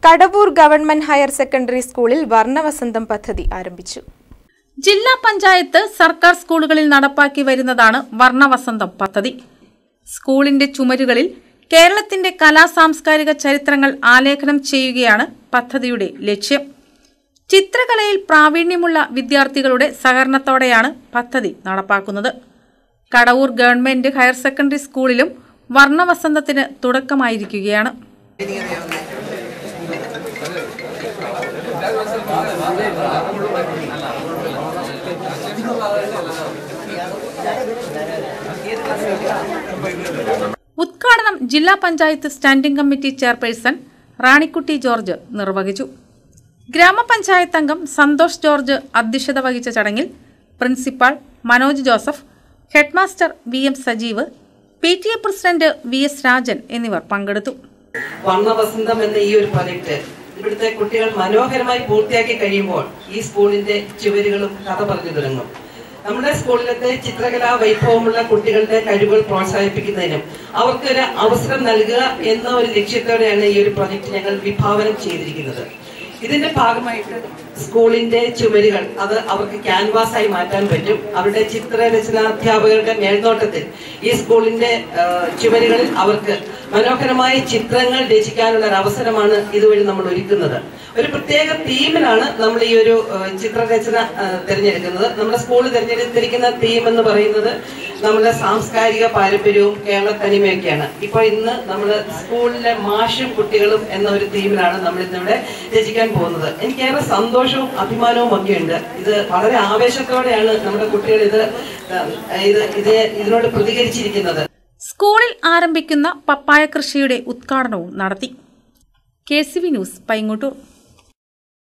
Kadavoor government higher secondary സ്കൂളിൽ വർണ്ണവസന്തം പദ്ധതി ആരംഭിച്ചു ജില്ലാ പഞ്ചായത്ത് സർക്കാർ സ്കൂളുകളിൽ നടപ്പാക്കി വരുന്നതാണ് വർണ്ണവസന്തം പദ്ധതി സ്കൂളിന്റെ ചുമരുകളിൽ കേരളത്തിന്റെ കലാ സാംസ്കാരിക ചരിത്രങ്ങൾ ആലേഖനം ചെയ്യുകയാണ് പദ്ധതിയുടെ ലക്ഷ്യം ചിത്രകലയിൽ പ്രാവീണ്യമുള്ള വിദ്യാർത്ഥികളുടെ സഹകരണത്തോടെയാണ് പദ്ധതി നടപ്പാക്കുന്നത് കടവൂർ ഗവൺമെന്റ് ഹയർ സെക്കൻഡറി സ്കൂളിലും വർണ്ണവസന്തത്തിന് തുടക്കമായിരിക്കുകയാണ് ഉദ്ഘാടനം ജില്ലാ panchayat standing committee chairperson Ranikutty George നിർവഹിച്ചു ഗ്രാമപഞ്ചായത്ത് അംഗം സന്തോഷ് ജോർജ് അധ്യക്ഷത വഹിച്ച ചടങ്ങിൽ principal Manoj Joseph headmaster V M Sajeev P T A president V S Rajan എന്നിവർ പങ്കെടുത്തു വർണ്ണവസന്തം എന്ന ഈ ഒരു പ്രൊജക്ട് ഇവിടുത്തെ കുട്ടികൾ മനോഹരമായി പൂർത്തിയാക്കി കഴിയുമ്പോൾ ഈ സ്കൂളിന്റെ ചുവരുകളും കഥ പറഞ്ഞു തുടങ്ങും നമ്മുടെ സ്കൂളിലത്തെ ചിത്രകലാ വൈഭവമുള്ള കുട്ടികളുടെ കഴിവുകൾ പ്രോത്സാഹിപ്പിക്കുന്നതിനും അവർക്കൊരു അവസരം നൽകുക എന്ന ഒരു ലക്ഷ്യത്തോടെയാണ് ഈ ഒരു പ്രൊജക്ട് ഞങ്ങൾ വിഭാവനം ചെയ്തിരിക്കുന്നത് ഇതിന്റെ ഭാഗമായിട്ട് സ്കൂളിന്റെ ചുമരുകൾ അത് അവർക്ക് ക്യാൻവാസായി മാറ്റാൻ പറ്റും അവരുടെ ചിത്രരചനാധ്യാപകരുടെ മേൽനോട്ടത്തിൽ ഈ സ്കൂളിന്റെ ആ, ചുമരുകളിൽ അവർക്ക് മനോഹരമായ ചിത്രങ്ങൾ രചിക്കാനുള്ള ഒരു അവസരമാണ് ഇതുവഴി നമ്മൾ ഒരുക്കുന്നത് ഒരു പ്രത്യേക തീമിലാണ് നമ്മൾ ഈ ഒരു ആ, ചിത്രരചന ആ, തിരഞ്ഞെടുക്കുന്നത് നമ്മുടെ സ്കൂൾ തിരഞ്ഞെടുത്തിരിക്കുന്ന തീം എന്ന് പറയുന്നത് നമ്മുടെ സാംസ്കാരിക പാരമ്പര്യവും കേരള തനിമയൊക്കെയാണ് ഇപ്പോൾ ഇന്ന് നമ്മൾ സ്കൂളിലെ മാഷും കുട്ടികളും എന്ന ഒരു തീമിലാണ് നമ്മൾ ഇന്നിവിടെ രചിക്കാൻ പോകുന്നത് എനിക്കേറെ സന്തോഷവും അഭിമാനവും ഒക്കെ ഉണ്ട് ഇത് വളരെ ആവേശത്തോടെയാണ് നമ്മുടെ കുട്ടികൾ ഇത് ആ, ഇത് ഇത് ഇതിനോട് പ്രതികരിച്ചിരിക്കുന്നത് സ്കൂളിൽ ആരംഭിക്കുന്ന പപ്പായ കൃഷിയുടെ ഉദ്ഘാടനവും നടത്തി K C V news Paingottoor